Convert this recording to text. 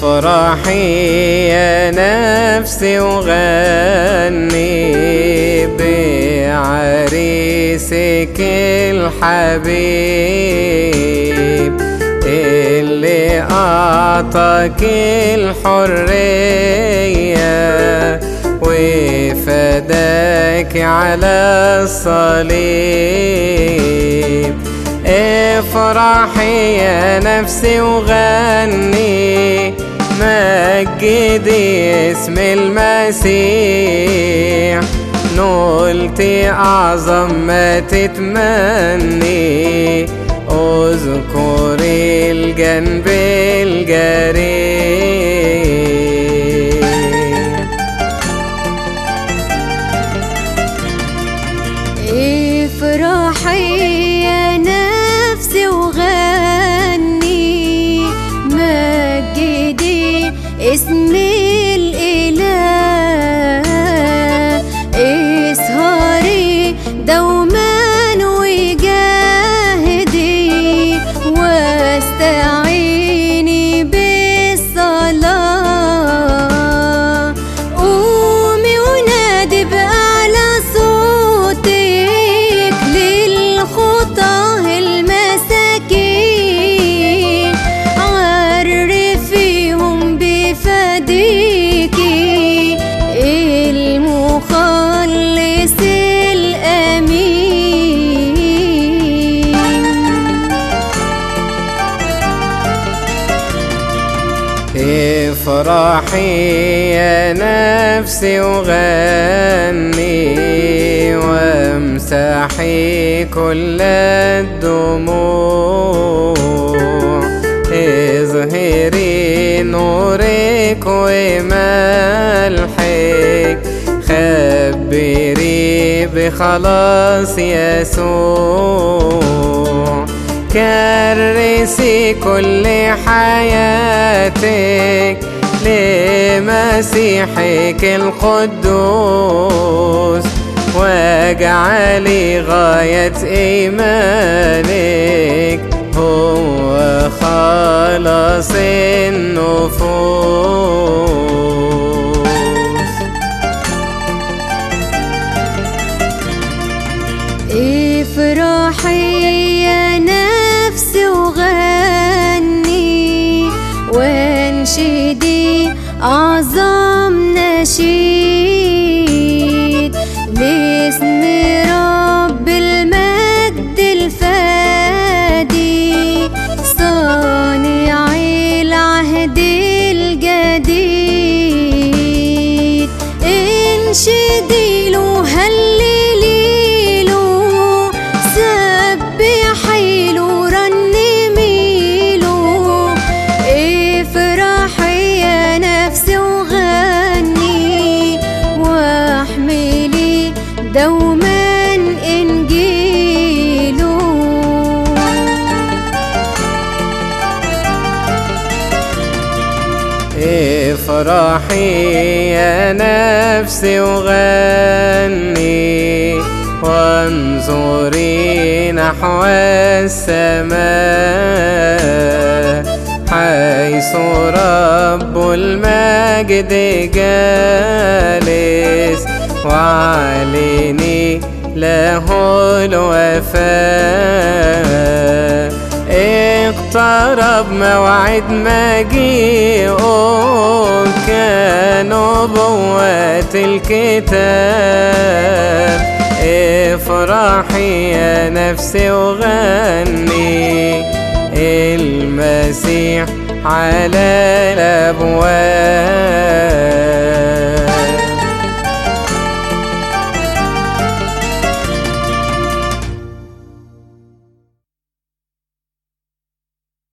افرحي يا نفسي وغني بعريسك الحبيب اللي أعطاك الحرية وفداك على الصليب افرحي يا نفسي وغني مجدي اسم المسيح نلتي أعظم ما تتمني اذكري الجنب الجريح افرحي يا نفسي وغني مجدي اسم الإله اسهري دوما وجاهدي واستعيني بالصلاة قومي ونادي بأعلى صوتك للخطاه المساكين عرفيهم بفديكي المخلص الأمين افرحي يا نفسي وغني وامسحي كل الدموع اظهري نورك وملحك خبري بخلاص يسوع كرسي كل حياتك لمسيحك القدوس واجعلي غاية إيمانك هو خلاص النفوس افرحي يا نفسي وغني وانشدي أعظم نشيد لاسم رب المجد الفادي صانع العهد الجديد انشدي له هللي له سبحي له رنمي له افرحي يا نفسي وغني واحملي دوما انجيله افرحي يا نفسي وغني وانظري نحو السماء حيث رب المجد جالس وعلني له الوفاء اقترب موعد مجيئه كنبوة الكتاب افرحي يا نفسي وغني المسيح على الأبواب